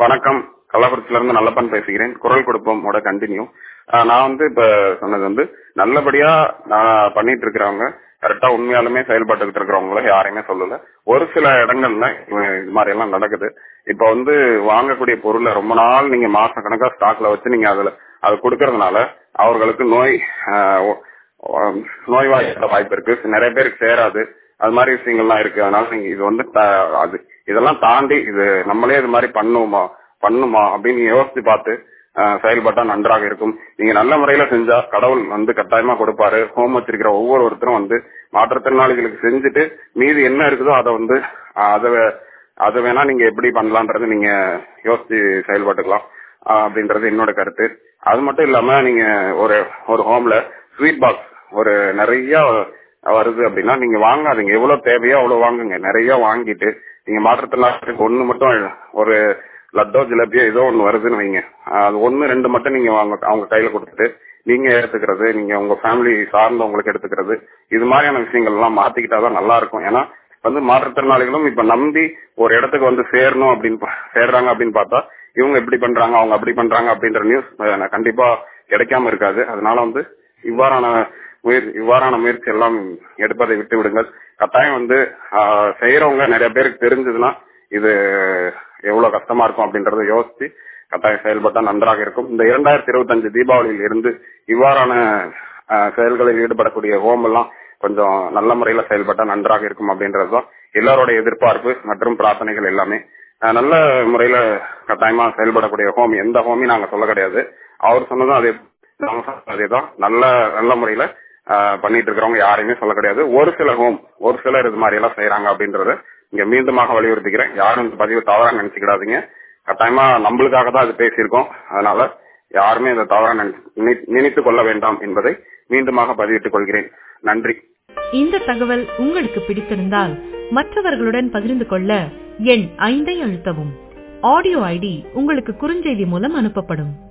வணக்கம் கள்ளக்குறிச்சில இருந்து நல்லப்பன் பேசுகிறேன் குரல் கொடுப்போம் கண்டினியூ நான் வந்து இப்ப சொன்னது வந்து நல்லபடியா நான் பண்ணிட்டு இருக்கிறவங்க கரெக்டா உண்மையாலுமே செயல்பட்டுக்கிட்டு இருக்கிறவங்கள யாரையுமே சொல்லல ஒரு சில இடங்கள்ல இது மாதிரி எல்லாம் நடக்குது இப்ப வந்து வாங்கக்கூடிய பொருளை ரொம்ப நாள் நீங்க மாச கணக்கா ஸ்டாக்ல வச்சு நீங்க அதுல அது கொடுக்கறதுனால அவர்களுக்கு நோய் நோய்வாய்ப்பட வாய்ப்பு இருக்கு நிறைய பேருக்கு சேராது அது மாதிரி விஷயங்கள்லாம் இருக்கு அதனால நீங்க இது வந்து அது இதெல்லாம் தாண்டி இது நம்மளே இது மாதிரி பண்ணுவோமா பண்ணுமா அப்படின்னு யோசிச்சு பார்த்து செயல்பட்டா நன்றாக இருக்கும் நீங்க நல்ல முறையில செஞ்சா கடவுள் வந்து கட்டாயமா கொடுப்பாரு ஹோம் வச்சிருக்கிற ஒவ்வொருத்தரும் வந்து மாற்றுத்திறனாளிகளுக்கு செஞ்சுட்டு மீதி என்ன இருக்குதோ அதை வந்து அதை அதை வேணா நீங்க எப்படி பண்ணலான்றது நீங்க யோசிச்சு செயல்பட்டுக்கலாம் அப்படின்றது என்னோட கருத்து அது மட்டும் இல்லாம நீங்க ஒரு ஒரு ஹோம்ல ஸ்வீட் பாக்ஸ் ஒரு நிறைய வருது அப்படின்னா நீங்க வாங்காதீங்க எவ்வளவு தேவையோ அவ்வளவு வாங்குங்க நிறைய வாங்கிட்டு நீங்க மாற்றத்தினால ஒண்ணு மட்டும் ஒரு லட்டோ ஜிலேபியோ ஏதோ ஒண்ணு வருதுன்னு வைங்க அது ஒண்ணு ரெண்டு மட்டும் நீங்க வாங்க அவங்க கையில கொடுத்துட்டு நீங்க எடுத்துக்கிறது நீங்க உங்க ஃபேமிலி சார்ந்தவங்களுக்கு எடுத்துக்கிறது இது மாதிரியான விஷயங்கள் எல்லாம் மாத்திக்கிட்டாதான் நல்லா இருக்கும் ஏன்னா வந்து மாற்றுத்திறனாளிகளும் இப்ப நம்பி ஒரு இடத்துக்கு வந்து சேரணும் அப்படின்னு சேர்றாங்க அப்படின்னு பார்த்தா இவங்க இப்படி பண்றாங்க அவங்க அப்படி பண்றாங்க அப்படின்ற நியூஸ் கண்டிப்பா கிடைக்காம இருக்காது அதனால வந்து இவ்வாறான முயற்சி இவ்வாறான முயற்சி எல்லாம் எடுப்பதை விட்டு விடுங்கள் கட்டாயம் வந்து செய்யறவங்க நிறைய பேருக்கு தெரிஞ்சதுன்னா இது எவ்வளவு கஷ்டமா இருக்கும் அப்படின்றத யோசிச்சு கட்டாயம் செயல்பட்டா நன்றாக இருக்கும் இந்த இரண்டாயிரத்தி இருபத்தி அஞ்சு தீபாவளியில் இருந்து இவ்வாறான செயல்களில் ஈடுபடக்கூடிய ஹோம் எல்லாம் கொஞ்சம் நல்ல முறையில செயல்பட்டா நன்றாக இருக்கும் அப்படின்றதுதான் எல்லாரோட எதிர்பார்ப்பு மற்றும் பிரார்த்தனைகள் எல்லாமே நல்ல முறையில கட்டாயமா செயல்படக்கூடிய ஹோம் எந்த ஹோமையும் நாங்க சொல்ல கிடையாது அவர் சொன்னதும் அதே அதேதான் நல்ல நல்ல முறையில பண்ணிட்டு இருக்கிறவங்க யாரையுமே சொல்ல கிடையாது ஒரு சில ஹோம் ஒரு சிலர் இது மாதிரி எல்லாம் செய்யறாங்க அப்படின்றத இங்க மீண்டுமாக வலியுறுத்திக்கிறேன் யாரும் இந்த பதிவு தவறா நினைச்சுக்கிடாதீங்க கட்டாயமா நம்மளுக்காக தான் அது பேசியிருக்கோம் அதனால யாருமே இதை தவறா நினைத்துக் கொள்ள வேண்டாம் என்பதை மீண்டுமாக பதிவிட்டுக் கொள்கிறேன் நன்றி இந்த தகவல் உங்களுக்கு பிடித்திருந்தால் மற்றவர்களுடன் பகிர்ந்து கொள்ள எண் ஐந்தை அழுத்தவும் ஆடியோ ஐடி உங்களுக்கு குறுஞ்செய்தி மூலம் அனுப்பப்படும்